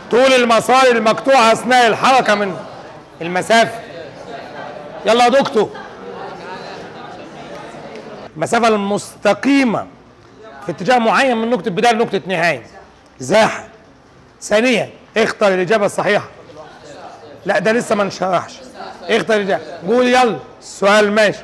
طول المسار المقطوع اثناء الحركه من المسافه يلا يا دكتور المسافه المستقيمه في اتجاه معين من نقطه بدايه لنقطه نهايه ازاحه ثانيا اختر الاجابه الصحيحه لا ده لسه ما انشرحش اختر الاجابه قول يلا السؤال ماشي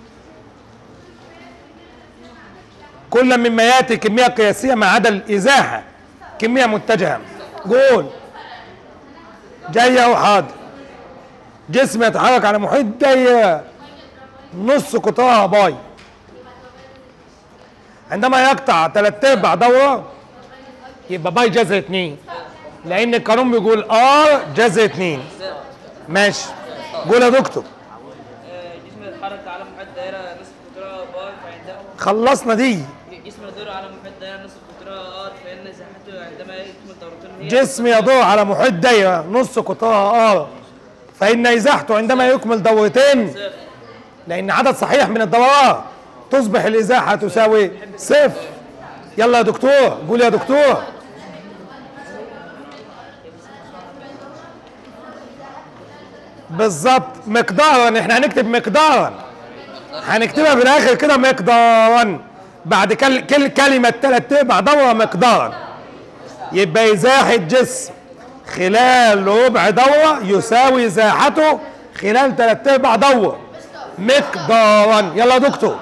كل مما ياتي كميه قياسيه ما عدا الازاحه كميه متجهه قول جايه وحاضر جسم يتحرك على محيط ضيق نص قطرها باي عندما يقطع ثلاث ارباع دوره يبقى باي جذر اتنين لان القانون بيقول ار جذر اتنين ماشي قول يا دكتور جسم يتحرك على محيط دائرة نصف قطرها باي فعندما خلصنا دي جسم يدور على محيط دائرة نصف قطرها ار فإن زاحته عندما يكمل دورتين هي جسم يدور على محيط دايره نص قطرها ار فان ازاحته عندما يكمل دورتين صفر لان عدد صحيح من الدورات تصبح الازاحه تساوي صفر يلا يا دكتور قول يا دكتور بالظبط مقدارا احنا هنكتب مقدارا هنكتبها في الاخر كده مقدارا بعد كل, كل كلمه ثلاث ارباع دوره مقدارا يبقى ازاحه جسم خلال ربع دوره يساوي ازاحته خلال ثلاث ارباع دوره مقدارا يلا يا دكتور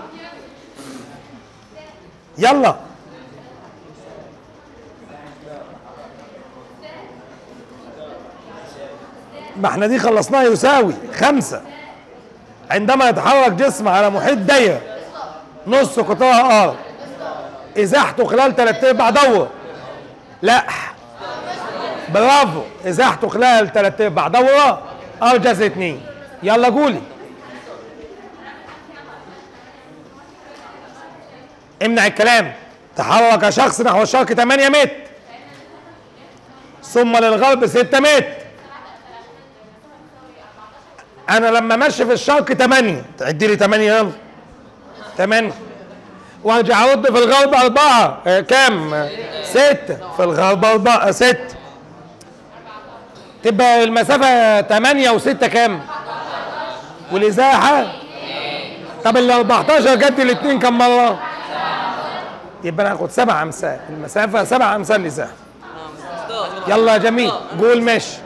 يلا ما احنا دي خلصناها يساوي خمسة عندما يتحرك جسم على محيط ضيق نص قطرها ار ازاحته خلال ثلاث ارباع دوره لا برافو ازاحته خلال ثلاث ارباع دوره ار جذر اتنين يلا قولي امنع الكلام تحرك شخص نحو الشرق 8 متر ثم للغرب 6 متر انا لما ماشي في الشرق 8 تعدي لي 8 يلا 8 وارجع ارد في الغرب 4 آه كام 6 في الغرب 4 6 تبقى المسافة 8 و6 كام؟ والإزاحة طب ال 14 جد الاثنين كم مرة؟ يبقى ناخد سبع امثال المسافه سبع امثال لساحه يلا يا جميل قول ماشي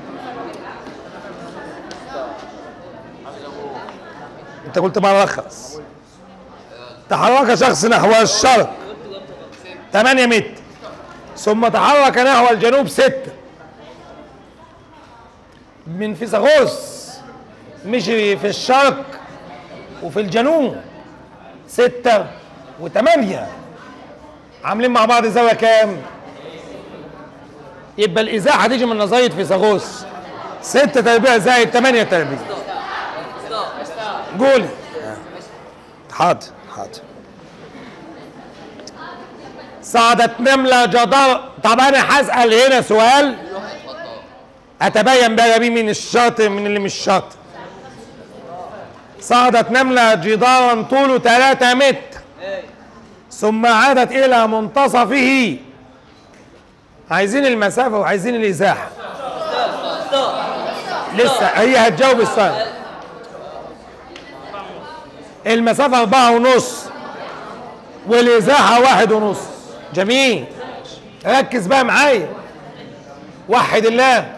انت قلت مرخص تحرك شخص نحو الشرق 8 متر ثم تحرك نحو الجنوب 6 من فيثاغورس مشي في الشرق وفي الجنوب 6 و8 عاملين مع بعض زاويه كام؟ يبقى الازاحه هتيجي من نظريه فيثاغورس 6 تربيع زائد 8 تربيع قولي حاضر حاضر صعدت نملة جدار طب انا هسأل هنا سؤال اتبين بقى بيه من الشاطر من اللي مش شاطر صعدت نملة جدارا طوله 3 متر ثم عادت الى منتصفه عايزين المسافة وعايزين الازاحة لسه هي هتجاوب السؤال المسافة أربعة ونص والإزاحة واحد ونص جميل ركز بقى معايا وحد الله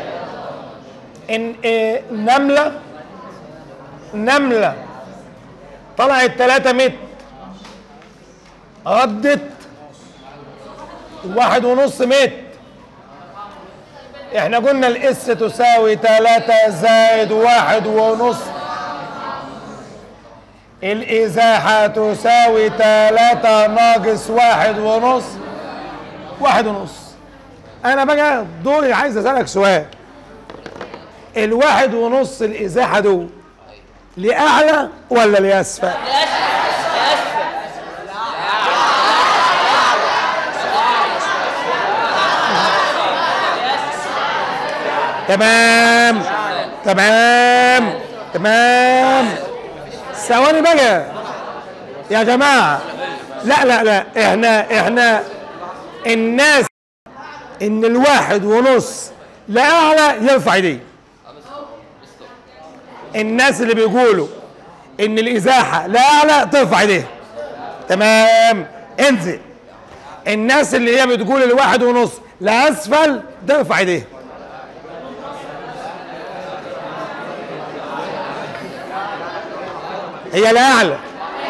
إن إيه نملة نملة طلعت 3 متر ردت واحد ونص متر احنا قلنا الاس تساوي 3 زائد واحد ونص الإزاحة تساوي تلاتة ناقص واحد ونص واحد ونص أنا بقى دوري عايز أسألك سؤال الواحد ونص الإزاحة دول لأعلى ولا لأسفل؟ تمام تمام تمام ثواني بقى يا جماعة لا لا لا احنا احنا الناس ان الواحد ونص لاعلى يرفع ايديه الناس اللي بيقولوا ان الازاحه لاعلى ترفع ايديها تمام انزل الناس اللي هي بتقول الواحد ونص لاسفل ترفع ايديها هي الاعلى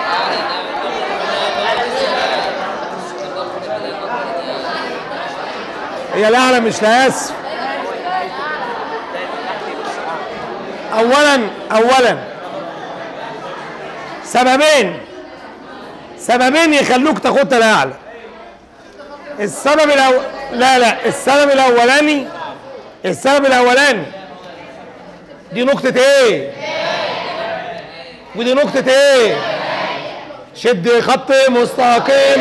هي الاعلى مش لاسفل اولا اولا سببين سببين يخلوك تاخدها الاعلى السبب الأو... لا لا السبب الاولاني السبب الاولاني دي نقطة ايه ودي نقطة ايه شد خط مستقيم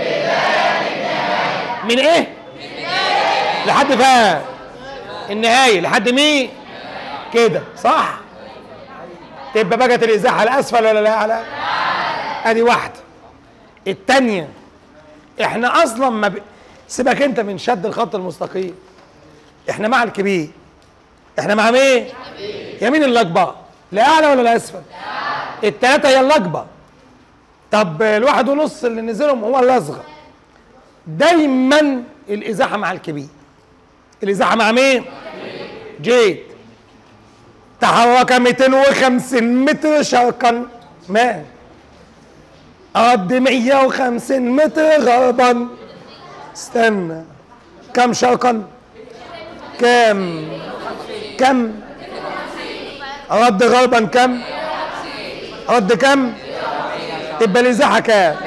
من ايه لحد فين النهاية لحد مين كده صح تبقى بقت الازاحه الاسفل ولا لا اعلى ادي واحده التانية احنا اصلا ما ب... سيبك انت من شد الخط المستقيم احنا مع الكبير احنا مع مين يمين الاكبر لا اعلى ولا لا اسفل التلاته هي الاكبر طب الواحد ونص اللي نزلهم هو الاصغر دايما الازاحه مع الكبير الازاحه مع مين جيت تحرك 250 متر شرقا ما قد 150 متر غربا استنى كم شرقا كم كم رد غربا كم رد كم تبقى الازاحه كام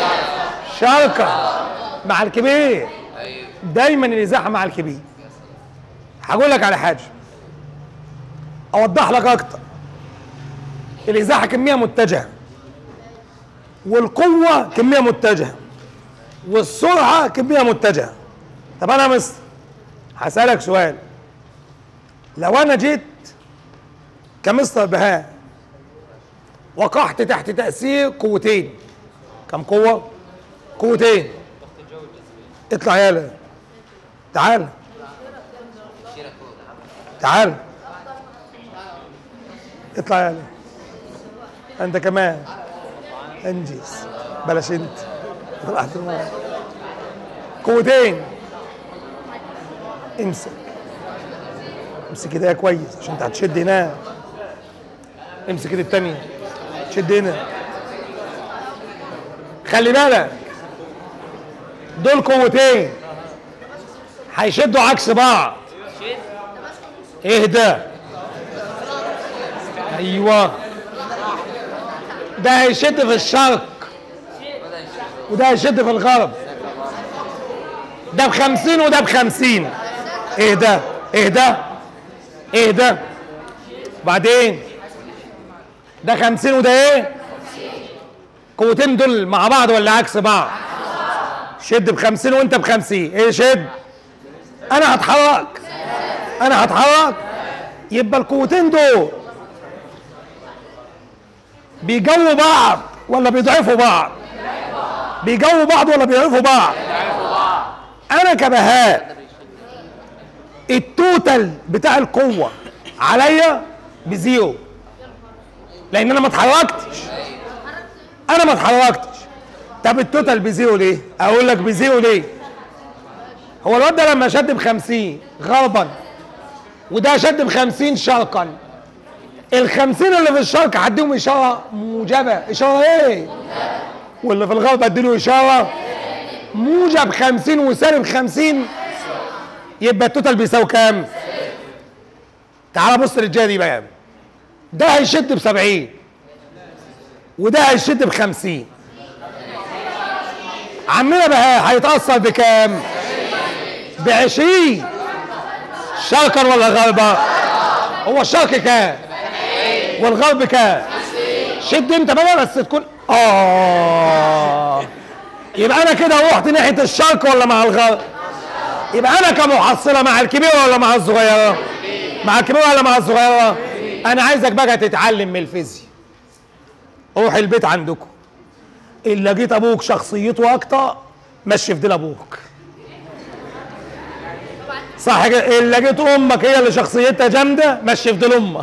شرقا مع الكبير دايما الازاحه مع الكبير هقول لك على حاجه اوضح لك اكتر الازاحه كميه متجهه والقوه كميه متجهه والسرعه كميه متجهه طب انا مس هسالك سؤال لو انا جيت كمستر بهاء وقعت تحت تاثير قوتين كم قوه قوتين اطلع يالا تعال تعال اطلع يالا انت كمان انجز بلاش انت طلعت المرة. قوتين امسك امسك ايديها كويس عشان انت هتشد هنا امسك ايد التانية شد هنا خلي بالك دول قوتين هيشدوا عكس بعض اهدى ايوه ده هيشد في الشرق وده هيشد في الغرب ده بخمسين وده بخمسين اهدى اهدى اهدى بعدين ده خمسين وده ايه قوتين دول مع بعض ولا عكس بعض شد بخمسين وانت بخمسين ايه شد انا هتحرك انا هتحرك يبقى القوتين دول بيجوا بعض ولا بيضعفوا بعض بيجوا بعض ولا بيضعفوا بعض انا كبهاء التوتال بتاع القوه عليا بزيرو لان انا ما اتحركتش انا ما اتحركتش طب التوتال بزيرو ليه اقول لك بزيرو ليه هو الواد ده لما شد ب 50 غربا وده شد ب 50 شرقا ال 50 اللي في الشرق هديهم اشاره موجبه اشاره ايه واللي في الغرب اديله اشاره موجب 50 وسالب 50 يبقى التوتال بيساوي كام تعال بص للجهه دي بقى ده هيشد ب 70 وده هيشد ب 50 عمنا بقى هيتاثر بكام ب 20 شرقا ولا غربا هو الشرق كام والغرب كام شد انت بقى بس تكون اه يبقى انا كده رحت ناحيه الشرق ولا مع الغرب يبقى انا كمحصله مع الكبيره ولا مع الصغيره مع الكبيره ولا مع الصغيره انا عايزك بقى تتعلم من الفيزياء روح البيت عندكم ان لقيت ابوك شخصيته اكتر مشي في ديل ابوك صح كده اللي لقيت امك هي اللي شخصيتها جامده مشي في دول امك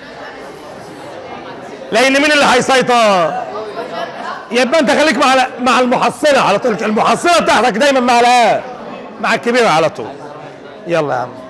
لان مين اللي هيسيطر يبقى انت خليك مع مع المحصله على طول المحصله بتاعتك دايما مع الآن مع الكبير على طول يلا يا عم